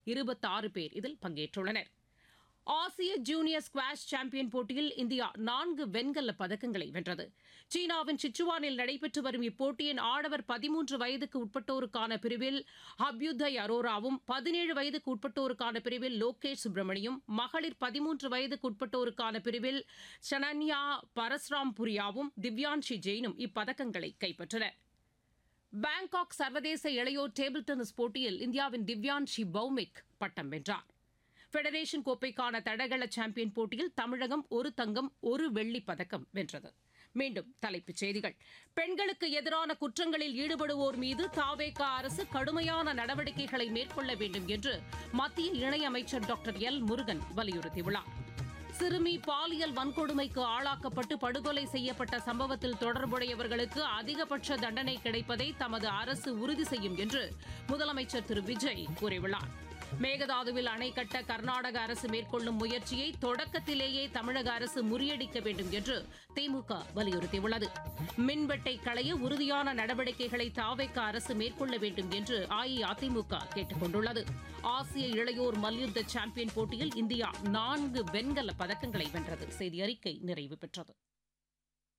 இருபத்தாறு பேர் இதில் பங்கேற்றுள்ளனர் ஆசிய ஜூனியர் ஸ்குவாஷ் சாம்பியன் போட்டியில் இந்தியா நான்கு வெண்கல பதக்கங்களை வென்றது சீனாவின் சிச்சுவானில் நடைபெற்று வரும் இப்போட்டியின் ஆடவர் பதிமூன்று வயதுக்கு உட்பட்டோருக்கான பிரிவில் அபியுதய் அரோராவும் பதினேழு வயதுக்கு உட்பட்டோருக்கான பிரிவில் லோகேஷ் சுப்பிரமணியும் மகளிர் பதிமூன்று வயதுக்கு உட்பட்டோருக்கான பிரிவில் ஷனன்யா பரஸ்ராம் புரியாவும் திவ்யான்ஷி ஜெயினும் இப்பதக்கங்களை கைப்பற்றினர் பாங்காக் சர்வதேச இளையோர் டேபிள் டென்னிஸ் போட்டியில் இந்தியாவின் திவ்யான்ஷி பௌமிக் பட்டம் வென்றார் ஃபெடரேஷன் கோப்பைக்கான தடகள சாம்பியன் போட்டியில் தமிழகம் ஒரு தங்கம் ஒரு வெள்ளிப் பதக்கம் வென்றது மீண்டும் தலைப்புச் செய்திகள் பெண்களுக்கு எதிரான குற்றங்களில் ஈடுபடுவோர் மீது தாவேகா அரசு கடுமையான நடவடிக்கைகளை மேற்கொள்ள வேண்டும் என்று மத்திய இணையமைச்சர் டாக்டர் எல் முருகன் வலியுறுத்தியுள்ளார் சிறுமி பாலியல் வன்கொடுமைக்கு ஆளாக்கப்பட்டு படுகொலை செய்யப்பட்ட சம்பவத்தில் தொடர்புடையவர்களுக்கு அதிகபட்ச தண்டனை கிடைப்பதை தமது அரசு உறுதி செய்யும் என்று முதலமைச்சர் திரு விஜய் கூறியுள்ளார் மேகதாதுவில் அணை கட்ட கர்நாடக அரசு மேற்கொள்ளும் முயற்சியை தொடக்கத்திலேயே தமிழக அரசு முறியடிக்க வேண்டும் என்று திமுக வலியுறுத்தியுள்ளது மின்வெட்டை களைய உறுதியான நடவடிக்கைகளை தாவைக்க அரசு மேற்கொள்ள வேண்டும் என்று அஇஅதிமுக கேட்டுக் கொண்டுள்ளது ஆசிய இளையோர் மல்யுத்த சாம்பியன் போட்டியில் இந்தியா நான்கு வெண்கல பதக்கங்களை வென்றது செய்தி அறிக்கை நிறைவு பெற்றது